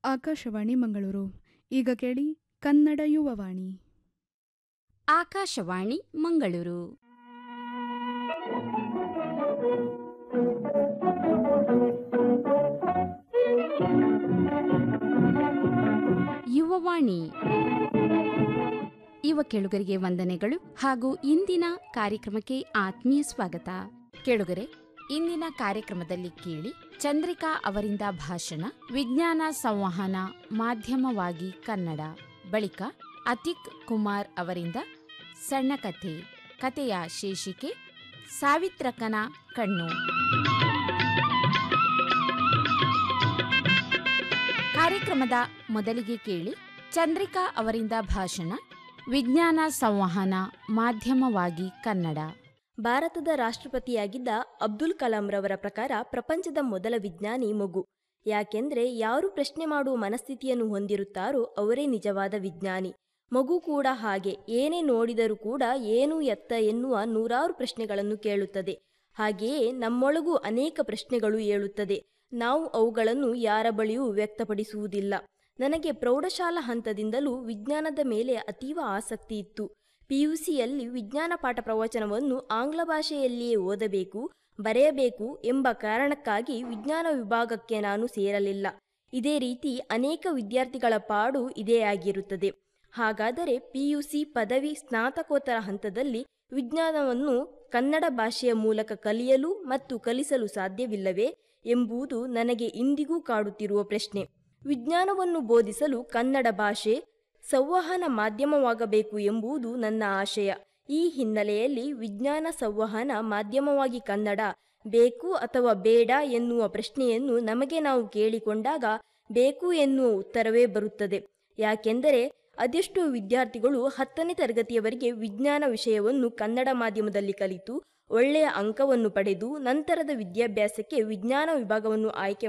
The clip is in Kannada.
ಆಕಾಶವಾಣಿ ಮಂಗಳೂರು ಈಗ ಕೇಳಿ ಕನ್ನಡ ಯುವವಾಣಿ ಆಕಾಶವಾಣಿ ಮಂಗಳೂರು ಯುವವಾಣಿ ಯುವ ಕೆಳುಗರಿಗೆ ವಂದನೆಗಳು ಹಾಗೂ ಇಂದಿನ ಕಾರ್ಯಕ್ರಮಕ್ಕೆ ಆತ್ಮೀಯ ಸ್ವಾಗತ ಕೆಳುಗರೆ ಇಂದಿನ ಕಾರ್ಯಕ್ರಮದಲ್ಲಿ ಕೇಳಿ ಚಂದ್ರಿಕಾ ಅವರಿಂದ ಭಾಷಣ ವಿಜ್ಞಾನ ಸಂವಹನ ಮಾಧ್ಯಮವಾಗಿ ಕನ್ನಡ ಬಳಿಕ ಅತಿಕ್ ಕುಮಾರ್ ಅವರಿಂದ ಸಣ್ಣ ಕಥೆ ಕಥೆಯ ಶೀರ್ಷಿಕೆ ಸಾವಿತ್ರಕನ ಕಣ್ಣು ಕಾರ್ಯಕ್ರಮದ ಮೊದಲಿಗೆ ಕೇಳಿ ಚಂದ್ರಿಕಾ ಅವರಿಂದ ಭಾಷಣ ವಿಜ್ಞಾನ ಸಂವಹನ ಮಾಧ್ಯಮವಾಗಿ ಕನ್ನಡ ಭಾರತದ ರಾಷ್ಟ್ರಪತಿಯಾಗಿದ್ದ ಅಬ್ದುಲ್ ಕಲಾಂರವರ ಪ್ರಕಾರ ಪ್ರಪಂಚದ ಮೊದಲ ವಿಜ್ಞಾನಿ ಮಗು ಯಾಕೆಂದ್ರೆ ಯಾರು ಪ್ರಶ್ನೆ ಮಾಡುವ ಮನಸ್ಥಿತಿಯನ್ನು ಹೊಂದಿರುತ್ತಾರೋ ಅವರೇ ನಿಜವಾದ ವಿಜ್ಞಾನಿ ಮಗು ಕೂಡ ಹಾಗೆ ಏನೇ ನೋಡಿದರೂ ಕೂಡ ಏನು ಎತ್ತ ಎನ್ನುವ ನೂರಾರು ಪ್ರಶ್ನೆಗಳನ್ನು ಕೇಳುತ್ತದೆ ಹಾಗೆಯೇ ನಮ್ಮೊಳಗೂ ಅನೇಕ ಪ್ರಶ್ನೆಗಳು ಏಳುತ್ತದೆ ನಾವು ಅವುಗಳನ್ನು ಯಾರ ಬಳಿಯೂ ವ್ಯಕ್ತಪಡಿಸುವುದಿಲ್ಲ ನನಗೆ ಪ್ರೌಢಶಾಲಾ ಹಂತದಿಂದಲೂ ವಿಜ್ಞಾನದ ಮೇಲೆ ಅತೀವ ಆಸಕ್ತಿ ಇತ್ತು ಪಿಯುಸಿಯಲ್ಲಿ ವಿಜ್ಞಾನ ಪಾಠ ಪ್ರವಚನವನ್ನು ಆಂಗ್ಲ ಭಾಷೆಯಲ್ಲಿಯೇ ಓದಬೇಕು ಬರೆಯಬೇಕು ಎಂಬ ಕಾರಣಕ್ಕಾಗಿ ವಿಜ್ಞಾನ ವಿಭಾಗಕ್ಕೆ ನಾನು ಸೇರಲಿಲ್ಲ ಇದೇ ರೀತಿ ಅನೇಕ ವಿದ್ಯಾರ್ಥಿಗಳ ಪಾಡು ಇದೇ ಆಗಿರುತ್ತದೆ ಹಾಗಾದರೆ ಪಿಯುಸಿ ಪದವಿ ಸ್ನಾತಕೋತ್ತರ ಹಂತದಲ್ಲಿ ವಿಜ್ಞಾನವನ್ನು ಕನ್ನಡ ಭಾಷೆಯ ಮೂಲಕ ಕಲಿಯಲು ಮತ್ತು ಕಲಿಸಲು ಸಾಧ್ಯವಿಲ್ಲವೇ ಎಂಬುದು ನನಗೆ ಇಂದಿಗೂ ಕಾಡುತ್ತಿರುವ ಪ್ರಶ್ನೆ ವಿಜ್ಞಾನವನ್ನು ಬೋಧಿಸಲು ಕನ್ನಡ ಭಾಷೆ ಸಂವಹನ ಮಾಧ್ಯಮವಾಗಬೇಕು ಎಂಬುದು ನನ್ನ ಆಶಯ ಈ ಹಿನ್ನೆಲೆಯಲ್ಲಿ ವಿಜ್ಞಾನ ಸಂವಹನ ಮಾಧ್ಯಮವಾಗಿ ಕನ್ನಡ ಬೇಕು ಅಥವಾ ಬೇಡ ಎನ್ನುವ ಪ್ರಶ್ನೆಯನ್ನು ನಮಗೆ ನಾವು ಕೇಳಿಕೊಂಡಾಗ ಬೇಕು ಎನ್ನುವ ಉತ್ತರವೇ ಬರುತ್ತದೆ ಯಾಕೆಂದರೆ ಅದೆಷ್ಟೋ ವಿದ್ಯಾರ್ಥಿಗಳು ಹತ್ತನೇ ತರಗತಿಯವರೆಗೆ ವಿಜ್ಞಾನ ವಿಷಯವನ್ನು ಕನ್ನಡ ಮಾಧ್ಯಮದಲ್ಲಿ ಕಲಿತು ಒಳ್ಳೆಯ ಅಂಕವನ್ನು ಪಡೆದು ನಂತರದ ವಿದ್ಯಾಭ್ಯಾಸಕ್ಕೆ ವಿಜ್ಞಾನ ವಿಭಾಗವನ್ನು ಆಯ್ಕೆ